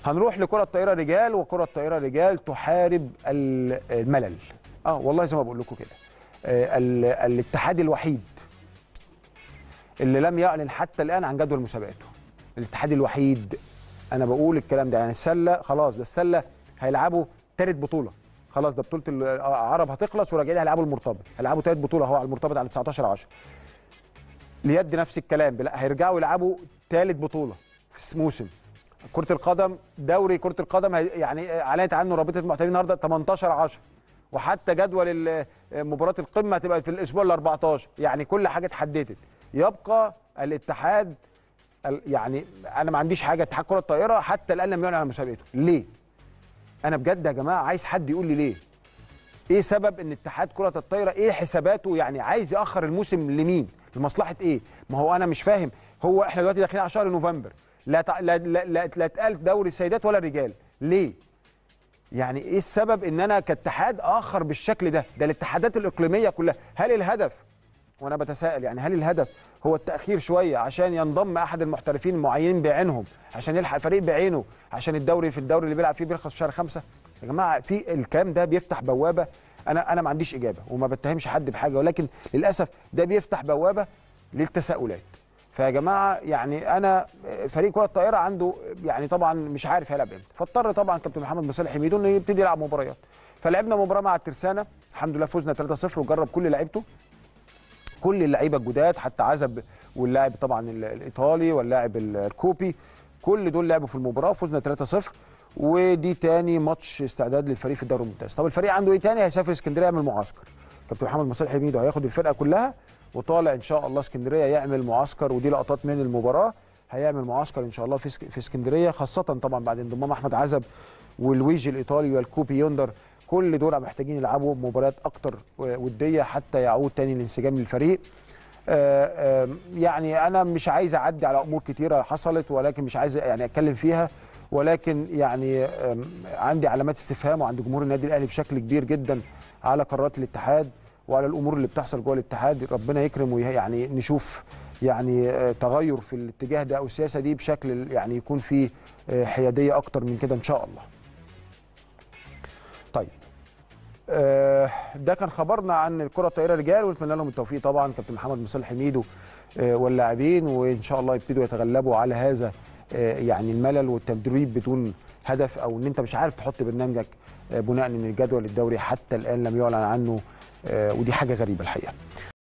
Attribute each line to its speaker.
Speaker 1: هنروح لكره الطائره رجال وكره الطائره رجال تحارب ال- الملل اه والله زي ما بقول لكم كده آه ال- الاتحاد الوحيد اللي لم يعلن حتى الان عن جدول مسابقاته الاتحاد الوحيد انا بقول الكلام ده يعني السله خلاص ده السله هيلعبوا ثالث بطوله خلاص ده بطوله العرب هتخلص وراجعين هيلعبوا المرتبط هيلعبوا ثالث بطوله اهو على المرتبط على 19 10 اليد نفس الكلام لا هيرجعوا يلعبوا ثالث بطوله في الموسم كره القدم دوري كره القدم هي- يعني اعلنت عنه رابطه المحترفين النهارده 18 10 وحتى جدول ال- مباراه القمه هتبقى في الاسبوع ال 14 يعني كل حاجه اتحددت يبقى الاتحاد ال- يعني انا ما عنديش حاجه اتحاد كره الطائره حتى الان لم يعلن عن مسابقته ليه انا بجد يا جماعه عايز حد يقول لي ليه ايه سبب ان اتحاد كره الطايره ايه حساباته يعني عايز ياخر الموسم لمين لمصلحه ايه ما هو انا مش فاهم هو احنا دلوقتي داخلين على شهر نوفمبر لا تع... لا لا, لا, لا اتقال دوري السيدات ولا الرجال ليه يعني ايه السبب ان انا كاتحاد اخر بالشكل ده ده الاتحادات الاقليميه كلها هل الهدف وانا بتساءل يعني هل الهدف هو التاخير شويه عشان ينضم احد المحترفين المعينين بعينهم عشان يلحق فريق بعينه عشان الدوري في الدوري اللي بيلعب فيه بيرخص في شهر خمسة يا جماعه في الكلام ده بيفتح بوابه انا انا ما عنديش اجابه وما بتهمش حد بحاجه ولكن للاسف ده بيفتح بوابه للتساؤلات فيا جماعه يعني انا فريق كره الطائره عنده يعني طبعا مش عارف هيلعب امتى فاضطر طبعا كابتن محمد مصالح حميدو انه يبتدي يلعب مباريات فلعبنا مباراه مع الترسانه الحمد لله فزنا 3-0 وجرب كل لعيبته كل اللعيبه الجداد حتى عزب واللاعب طبعا ال- الايطالي واللاعب ال- الكوبي كل دول لعبوا في المباراه فزنا 3-0 ودي تاني ماتش استعداد للفريق في الدوري الممتاز طب الفريق عنده ايه تاني هيسافر اسكندريه يعمل معسكر كابتن محمد مصالح حميدو هياخد الفرقه كلها وطالع ان شاء الله اسكندريه يعمل معسكر ودي لقطات من المباراه هيعمل معسكر ان شاء الله في اسك- في اسكندريه خاصه طبعا بعد انضمام احمد عزب والويجي الايطالي والكوبي يوندر كل دول محتاجين يلعبوا مباريات اكتر وديه حتى يعود تاني الانسجام للفريق آه، آه، يعني انا مش عايز اعدي على امور كتيره حصلت ولكن مش عايز يعني اتكلم فيها ولكن يعني آم، عندي علامات استفهام وعند جمهور النادي الاهلي بشكل كبير جدا على قرارات الاتحاد وعلى الامور اللي بتحصل جوه الاتحاد ربنا يكرم ويه- يعني نشوف يعني آه، تغير في الاتجاه ده او السياسه دي بشكل يعني يكون فيه آه، حياديه اكتر من كده ان شاء الله. طيب آه، ده كان خبرنا عن الكره الطائره رجال ونتمنى لهم التوفيق طبعا كابتن محمد مصالح حميدو آه، واللاعبين وان شاء الله يبتدوا يتغلبوا على هذا آه، يعني الملل والتدريب بدون هدف او ان انت مش عارف تحط برنامجك آه، بناء ان الجدول الدوري حتى الان لم يعلن عنه آه، ودي حاجه غريبه الحقيقه